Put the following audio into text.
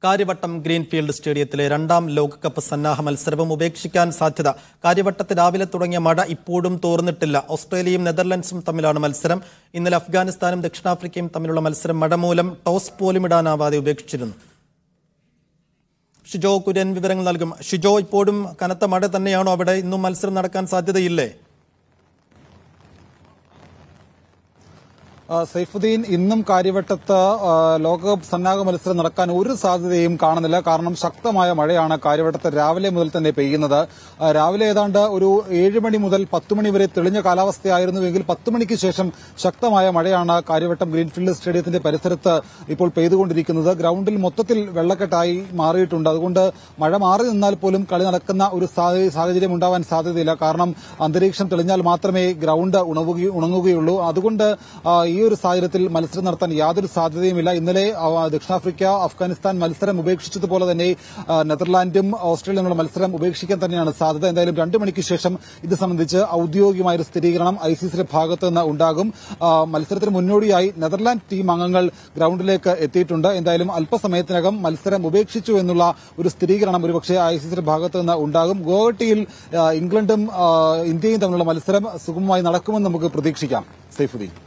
Karyavattom greenfield സ്റ്റേഡിയത്തിലെ രണ്ടാം ലോകകപ്പ് സന്നാഹ മത്സരവും ഉപേക്ഷിക്കാൻ സാധ്യത കാര്യവട്ടത്ത് രാവിലെ തുടങ്ങിയ മഴ ഇപ്പോഴും തോർന്നിട്ടില്ല ഓസ്ട്രേലിയയും നെതർലൻഡ്സും തമ്മിലാണ് മത്സരം ഇന്നലെ അഫ്ഗാനിസ്ഥാനും ദക്ഷിണാഫ്രിക്കയും തമ്മിലുള്ള മത്സരം മഴ മൂലം ടോസ് പോലും ഇടാനാവാതെ ഉപേക്ഷിച്ചിരുന്നു ഷിജോ കുര്യൻ വിവരങ്ങൾ നൽകും ഷിജോ ഇപ്പോഴും കനത്ത മഴ തന്നെയാണോ അവിടെ ഇന്നും മത്സരം നടക്കാൻ സാധ്യതയില്ലേ ആ, സൈഫുദ്ദീൻ ഇന്നും കാര്യവട്ടത്ത് ആ, ലോകകപ്പ് സന്നാഹ മത്സരം നടക്കാൻ ഒരു സാധ്യതയും കാണുന്നില്ല കാരണം ശക്തമായ മഴയാണ് കാര്യവട്ടത്ത് രാവിലെ മുതൽ തന്നെ പെയ്യുന്നത് ആ, രാവിലെ ഏതാണ്ട് ഒരു ഏഴ് മണി മുതൽ പത്ത് മണി വരെ തെളിഞ്ഞ കാലാവസ്ഥയായിരുന്നുവെങ്കിൽ പത്ത് മണിക്ക് ശേഷം ശക്തമായ മഴയാണ് കാര്യവട്ടം ഗ്രീൻഫീൽഡ് സ്റ്റേഡിയത്തിന്റെ പരിസരത്ത് ഇപ്പോൾ പെയ്തുകൊണ്ടിരിക്കുന്നത് ഗ്രൗണ്ടിൽ മൊത്തത്തിൽ വെള്ളക്കെട്ടായി മാറിയിട്ടുണ്ട് അതുകൊണ്ട് മഴ മാറി നിന്നാൽ പോലും കളി നടക്കുന്ന ഒരു സാഹ- സാഹചര്യം ഉണ്ടാവാൻ സാധ്യതയില്ല കാരണം അന്തരീക്ഷം തെളിഞ്ഞാൽ മാത്രമേ ഗ്രൗണ്ട് ഉണവുക ഉണങ്ങുകയുള്ളൂ അതുകൊണ്ട് ആ, ഈ ഒരു സാഹചര്യത്തിൽ മത്സരം നടത്താൻ യാതൊരു സാധ്യതയുമില്ല ഇന്നലെ ആ, ദക്ഷിണാഫ്രിക്ക അഫ്ഗാനിസ്ഥാൻ മത്സരം ഉപേക്ഷിച്ചതുപോലെ തന്നെ ആ, നെതർലാൻഡും ഓസ്ട്രേലിയയും തമ്മിലുള്ള മത്സരം ഉപേക്ഷിക്കാൻ തന്നെയാണ് സാധ്യത എന്തായാലും രണ്ടു മണിക്ക് ശേഷം ഇത് സംബന്ധിച്ച് ഔദ്യോഗികമായ ഒരു സ്ഥിരീകരണം ഐ സി സിയുടെ ഭാഗത്ത് നിന്ന് ഉണ്ടാകും ആ, മത്സരത്തിന് മുന്നോടിയായി നെതർലാൻഡ് ടീം അംഗങ്ങൾ ഗ്രൗണ്ടിലേക്ക് എത്തിയിട്ടുണ്ട് എന്തായാലും അല്പസമയത്തിനകം മത്സരം ഉപേക്ഷിച്ചു എന്നുള്ള ഒരു സ്ഥിരീകരണം ഒരുപക്ഷെ ഐ സി സിയുടെ ഭാഗത്ത് നിന്ന് ഉണ്ടാകും ഗോവട്ടിയിൽ ആ, ഇംഗ്ലണ്ടും ആ, ഇന്ത്യയും തമ്മിലുള്ള മത്സരം സുഗമമായി നടക്കുമെന്ന് നമുക്ക് പ്രതീക്ഷിക്കാം സൈഫുദ്ദീൻ